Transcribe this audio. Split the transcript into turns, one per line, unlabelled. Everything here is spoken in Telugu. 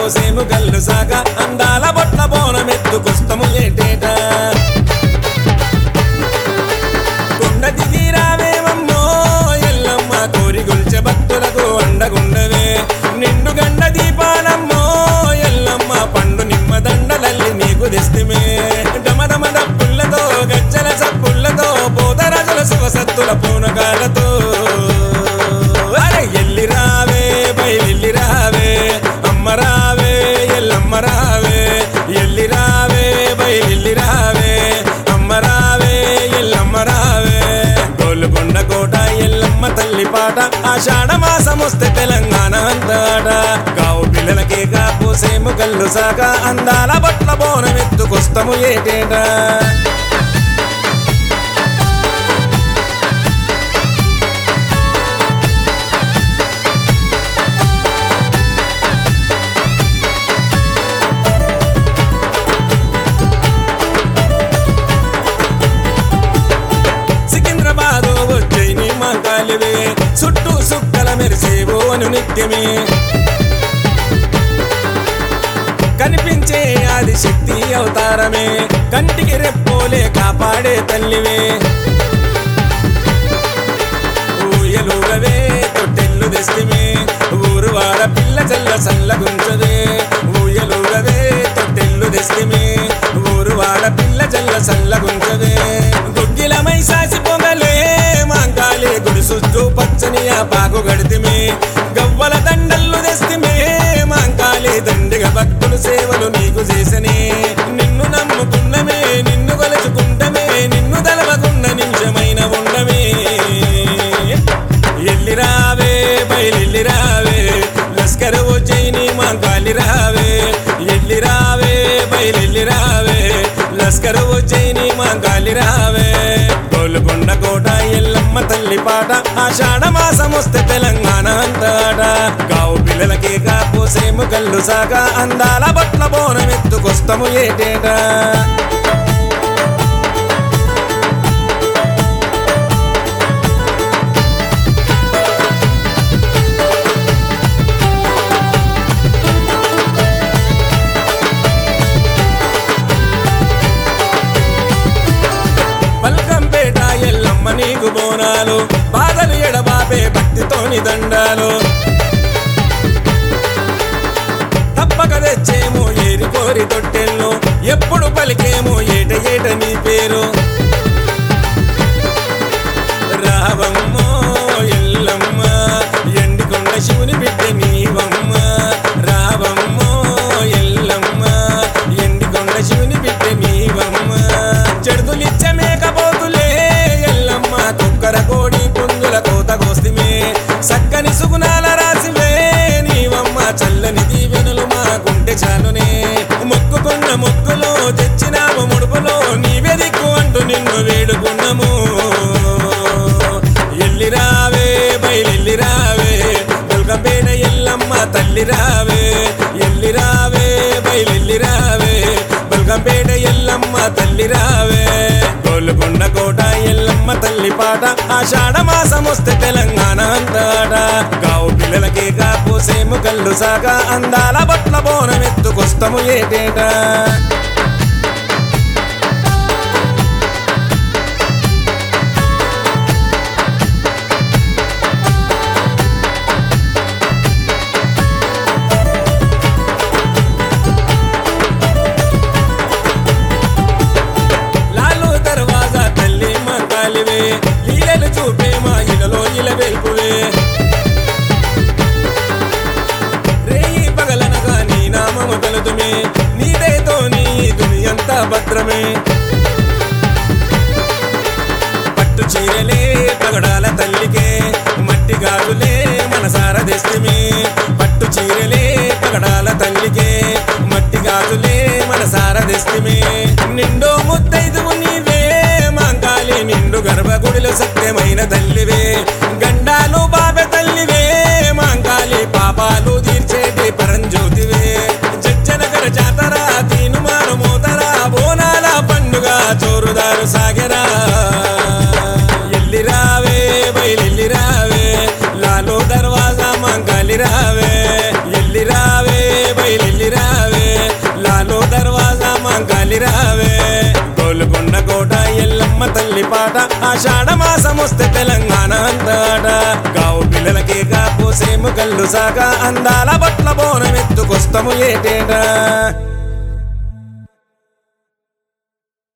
పోసేము గల్లు సాగ అందాల బొట్ల బోనమెత్తుకొస్తము ఏటేట కొండ దిగి రావేమమ్మో ఎల్లమ్మ కోరి గొల్చె భక్తులకు అండగుండవే నిండు గండ దీపాలమ్మో ఎల్లమ్మ పండు నిమ్మ దండలల్లి నీకు తెస్తిమే డమడమ డప్పులతో గజ్జల చప్పులతో పోతరాజుల శివసత్తుల పూనకాలతో అరే ఎల్లి రావే బయలెల్లి రావే అమ్మ రావే ఎల్లమ్మ రావే ఎల్లి రావే బయలెల్లి రావే అమ్మ రావే ఎల్లమ్మ రావే గోల్కొండ కోట ఎల్లమ్మ తల్లి పాట ఆషాఢ మాసం వస్తే తెలంగాణ అంతాట గావు పిల్లలకే కాపోసేము కళ్ళు సాక అందాల బట్ల బోనం ఎత్తుకొస్తాము ఏటేటా సికింద్రాబాదు వచ్చే నీ మంకాలివే చుట్టూ సుక్కల మెరిసేవో అను నిత్యమే కనిపించే ఆది శక్తి అవతారమే కంటికి రెప్పోలే కాపాడే తల్లివే ఊయలుగవే తొట్టెల్లు తెస్తిమే ఊరు వాడ పిల్ల చల్ల చల్లగుంచదే ఊయలుగవే తొట్టెల్లు తెస్తిమే ఊరు వాడ పిల్ల చల్ల చల్లగుంచదే గుగ్గిలమై సాసి పొగలే మాంకాలే గుడి చుట్టూ పచ్చని ఆ పాకు గడితిమే గవ్వల దండల్లు తెస్తిమే మాంకాలే దండిగా భక్తులు సేవలు నీకు చేసనే నిన్ను నమ్ముకున్నమే నిన్ను కొలుచుకుంటమే నిన్ను తలవకున్న నిమిషమైన ఉండమే ఎల్లి రావే బయలెల్లి రావే లస్కర్ వచ్చేని మాంకాలి రావే ఎల్లి రావే బయలెల్లి రావే లస్కర్ వచ్చేని మాంకాలి రావే గోల్కొండ కోట ఎల్లమ్మ తల్లి పాట ఆషాఢ మాసం వస్తే తెలంగాణ అంతాట గావు పిల్లలకే కాపోసేము కళ్ళు సాక అందాల బట్ల బోనం ఎత్తుకొస్తాము ఏటేటా బల్కంపేట ఎల్లమ్మ నీకు బోనాలు బాధలు ఎడబాపే భక్తితోని దండాలు తప్పక తెచ్చేమో ఏరి కోరి తొట్టెల్లో ఎప్పుడు పలికేమో ఏట ఏట నీ పేరు రావమ్మో ఎల్లమ్మ ఎండికొండ శివుని బిడ్డ నీవమ్మ రావమ్మో ఎల్లమ్మ ఎండికొండ శివుని బిడ్డ నీవమ్మ చెడుదులిచ్చ మేకపోతులే ఎల్లమ్మ కుక్కర కోడి పుంజుల కోత కోస్తిమే సక్కని సుగుణాల రాసివే నీవమ్మ చల్లని దీవెనలు మా గుండె చాలునే మొక్కుకున్న మొక్కులో తెచ్చినాము ముడుపులో నీవే దిక్కు అంటూ నిన్ను వేడుకున్నాము ఎల్లి రావే బయలెల్లి రావే బల్కంపేట ఎల్లమ్మ తల్లి రావే ఎల్లి రావే బయలెల్లి రావే బల్కంపేట ఎల్లమ్మ తల్లి రావే గోల్కొండ కోట ఎల్లమ్మ తల్లి పాట ఆషాఢ మాసం వస్తే తెలంగాణ అంతాట గావు పిల్లలకే కాపోసేము కళ్ళు సాక అందాల బట్ల బోనం ఎత్తుకొస్తాము ఏటేటా లాలు దర్వాజా తల్లి మంగాలివే లీలలు చూపే మా ఇలలో ఇల వెల్పువే రేయి పగలనగా నీ నామము కలుతుమే నీదేతో నీ దునియంతా భద్రమే పట్టు చీరలే పగడాల తల్లికే మట్టి గాజులే మనసార దెస్తిమే పట్టు చీరలే పగడాల తల్లికే మట్టి గాజులే మనసార దెస్తిమే నిండో ముత్తైదువు నీవే మాంకాలి నిండు గర్భగుడిలో సత్యమైన తల్లివే గండాలు బాబె తల్లివే మాంకాలి పాపాలు తీర్చేటి పరంజ్యోతివే జజ్జనగర జాతర తీనుమారు మోతరా బోనాల పండుగ చోరుదారు సాగరా ఎల్లి రావే బయలెల్లి రావే లాలో దర్వాజా మంకాలి రావే ఎల్లి రావే బయలెల్లి అంతట ఆషాఢ మాసం వస్తే తెలంగాణ అంతట గావు పిల్లలకే కాపోసేము కళ్ళు సాగా అందాల బట్ల బోనం ఎత్తుకొస్తాము ఏటేటా